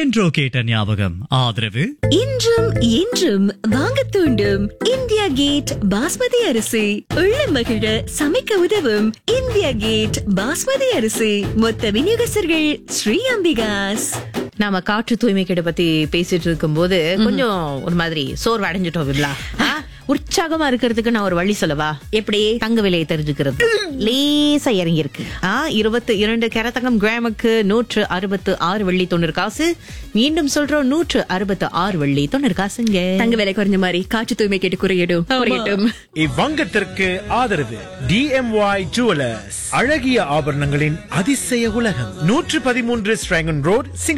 என்றோ கேட்ட ஞாபகம் ஆதரவு இன்றும் என்றும் வாங்க தூண்டும் இந்தியா கேட் பாஸ்மதி அரிசி உள்ள மகிழ சமைக்க உதவும் இந்தியா கேட் பாஸ்மதி அரிசி மொத்த விநியோகஸ்தர்கள் ஸ்ரீ அம்பிகாஸ் நாம காற்று தூய்மை கிட்ட பத்தி பேசிட்டு இருக்கும்போது கொஞ்சம் ஒரு மாதிரி சோர்வு அடைஞ்சிட்டோம் விப்லா ஆ, உற்சாகமா இருக்கிறதுக்கு நான் ஒரு வழி சொல்லவா எப்படி தங்க விலையை தெரிஞ்சுக்கிறது லேசா இறங்கி இருக்கு ஆ இருபத்தி இரண்டு கேரத்தங்கம் கிராமுக்கு நூற்று அறுபத்து ஆறு வெள்ளி தொண்ணூறு காசு மீண்டும் சொல்றோம் நூற்று அறுபத்து ஆறு வெள்ளி தொண்ணூறு காசுங்க தங்க விலை குறைஞ்ச மாதிரி காற்று தூய்மை கேட்டு குறையிடும் குறையட்டும் இவ்வங்கத்திற்கு ஆதரவு டிஎம்ஒய் ஜுவலர்ஸ் அழகிய ஆபரணங்களின் அதிசய உலகம் நூற்று பதிமூன்று ஸ்ட்ராங்கன் ரோட் சிங்கப்பூர்